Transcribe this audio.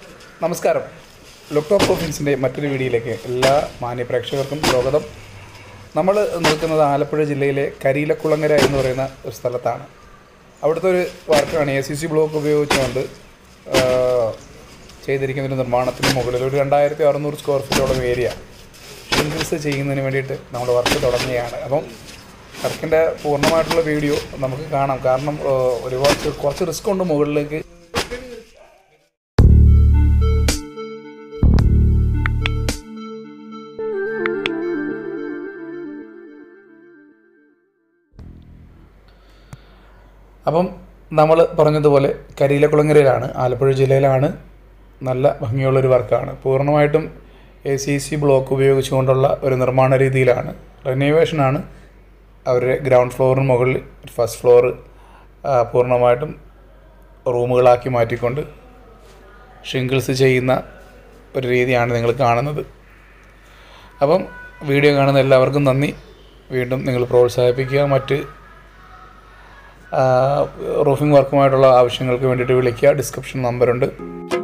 നമസ്കാരം ലുക്ടോപ്പ് ഓഫീസിൻ്റെ മറ്റൊരു വീഡിയോയിലേക്ക് എല്ലാ മാന്യ പ്രേക്ഷകർക്കും സ്വാഗതം നമ്മൾ നിൽക്കുന്നത് ആലപ്പുഴ ജില്ലയിലെ കരിയിലക്കുളങ്ങര എന്ന് പറയുന്ന ഒരു സ്ഥലത്താണ് അവിടുത്തെ ഒരു വർക്കാണ് എ സി സി ബ്ലോക്ക് ഉപയോഗിച്ചുകൊണ്ട് ആ, ചെയ്തിരിക്കുന്ന ഒരു നിർമ്മാണത്തിന് മുകളിൽ ഒരു രണ്ടായിരത്തി അറുന്നൂറ് സ്ക്വയർ ഫീറ്റോളം ഏരിയ ഷിംഗിൾസ് ചെയ്യുന്നതിന് വേണ്ടിയിട്ട് നമ്മൾ വർക്ക് തുടങ്ങുകയാണ് അപ്പം വർക്കിൻ്റെ പൂർണ്ണമായിട്ടുള്ള വീഡിയോ നമുക്ക് കാണാം കാരണം ആ, ഒരുപാട് കുറച്ച് റിസ്ക് ഉണ്ട് മുകളിലേക്ക് അപ്പം നമ്മൾ പറഞ്ഞതുപോലെ കരിയിലക്കുളങ്ങരയിലാണ് ആലപ്പുഴ ജില്ലയിലാണ് നല്ല ഭംഗിയുള്ളൊരു വർക്കാണ് പൂർണ്ണമായിട്ടും എ സി സി ബ്ലോക്ക് ഉപയോഗിച്ചുകൊണ്ടുള്ള ഒരു നിർമ്മാണ രീതിയിലാണ് റെനോവേഷനാണ് അവരുടെ ഗ്രൗണ്ട് ഫ്ലോറിന് മുകളിൽ ഫസ്റ്റ് ഫ്ലോർ പൂർണ്ണമായിട്ടും റൂമുകളാക്കി മാറ്റിക്കൊണ്ട് ഷിംഗിൾസ് ചെയ്യുന്ന ഒരു രീതിയാണ് നിങ്ങൾ കാണുന്നത് അപ്പം വീഡിയോ കാണുന്ന എല്ലാവർക്കും നന്ദി വീണ്ടും നിങ്ങൾ പ്രോത്സാഹിപ്പിക്കുക മറ്റ് റൂഫിംഗ് വർക്കുമായിട്ടുള്ള ആവശ്യങ്ങൾക്ക് വേണ്ടിയിട്ട് വിളിക്കുക ഡിസ്ക്രിപ്ഷൻ നമ്പറുണ്ട്